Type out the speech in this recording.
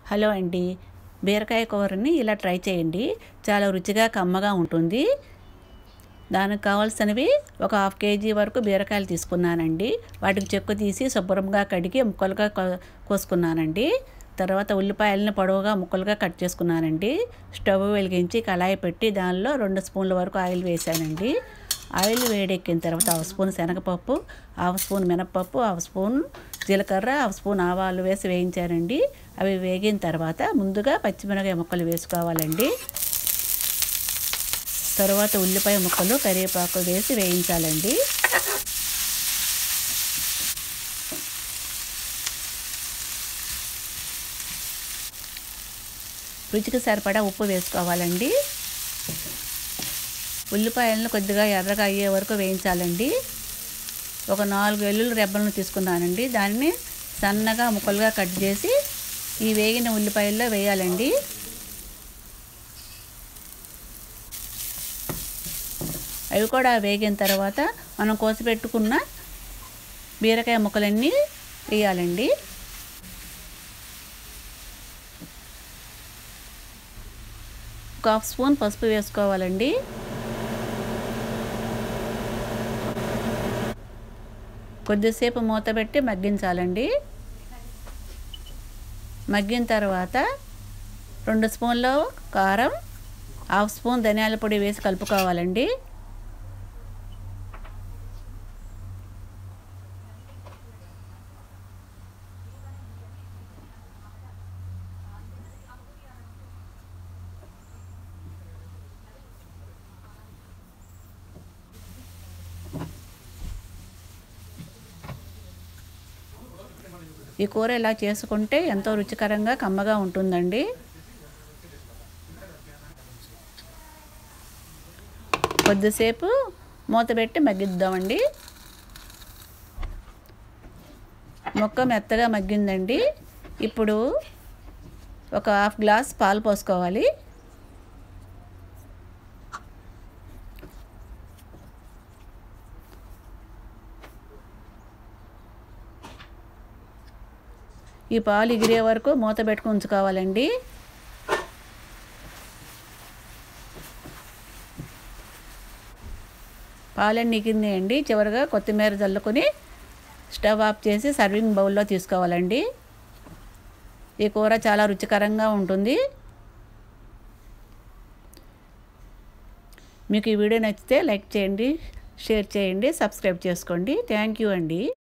hello అండి బీరకాయ కూరని ఇలా ట్రై చేయండి చాలా రుచిగా కమ్మగా ఉంటుంది దానికి కావాల్సినవి ఒక హాఫ్ కేజీ వరకు బీరకాయలు తీసుకున్నానండి వాటికి చెక్కు తీసి శుభ్రంగా కడిగి ముక్కలుగా కో- కోసుకున్నానండి తర్వాత ఉల్లిపాయలను పొడవుగా ముక్కలుగా కట్ చేసుకున్నానండి స్టవ్ వెలిగించి కళాయి పెట్టి దానిలో రెండు స్పూన్ల వరకు ఆయిల్ వేసానండి ఆయిల్ వేడెక్కిన తర్వాత హాఫ్ స్పూన్ శనగపప్పు హాఫ్ స్పూన్ మినపప్పు హాఫ్ స్పూన్ జీలకర్ర హాఫ్ స్పూన్ ఆవాలు వేసి వేయించానండి అవి వేగిన తర్వాత ముందుగా పచ్చిమిరపకాయ ముక్కలు వేసుకోవాలండి తర్వాత ఉల్లిపాయ ముక్కలు కరివేపాకు వేసి వేయించాలండి రుచికి సరిపడా ఉప్పు వేసుకోవాలండి ఉల్లిపాయలను కొద్దిగా ఎర్రగా అయ్యే వరకు వేయించాలండి ఒక నాలుగు వెల్లుల్లి రెబ్బలను తీసుకున్నానండి దాన్ని సన్నగా ముక్కలుగా కట్ చేసి ఈ వేగిన ఉల్లిపాయల్లో వేయాలండి అవి కూడా వేగిన తర్వాత మనం కోసిపెట్టుకున్న బీరకాయ ముక్కలన్నీ వేయాలండి ఒక హాఫ్ స్పూన్ పసుపు వేసుకోవాలండి కొద్దిసేపు మూత పెట్టి మగ్గించాలండి మగ్గిన తర్వాత రెండు స్పూన్ల కారం హాఫ్ స్పూన్ ధనియాల పొడి వేసి కలుపుకోవాలండి ఈ కూర ఇలా చేసుకుంటే ఎంతో రుచికరంగా కమ్మగా ఉంటుందండి కొద్దిసేపు మూత పెట్టి మగ్గిద్దామండి మొక్క మెత్తగా మగ్గిందండి ఇప్పుడు ఒక హాఫ్ గ్లాస్ పాలు పోసుకోవాలి ఈ పాలు ఎగిరే వరకు మూత పెట్టుకుని ఉంచుకోవాలండి పాలన్నీ ఎగిరినాయండి చివరిగా కొత్తిమీర చల్లుకొని స్టవ్ ఆఫ్ చేసి సర్వింగ్ బౌల్లో తీసుకోవాలండి ఈ కూర చాలా రుచికరంగా ఉంటుంది మీకు ఈ వీడియో నచ్చితే లైక్ చేయండి షేర్ చేయండి సబ్స్క్రైబ్ చేసుకోండి థ్యాంక్ యూ అండి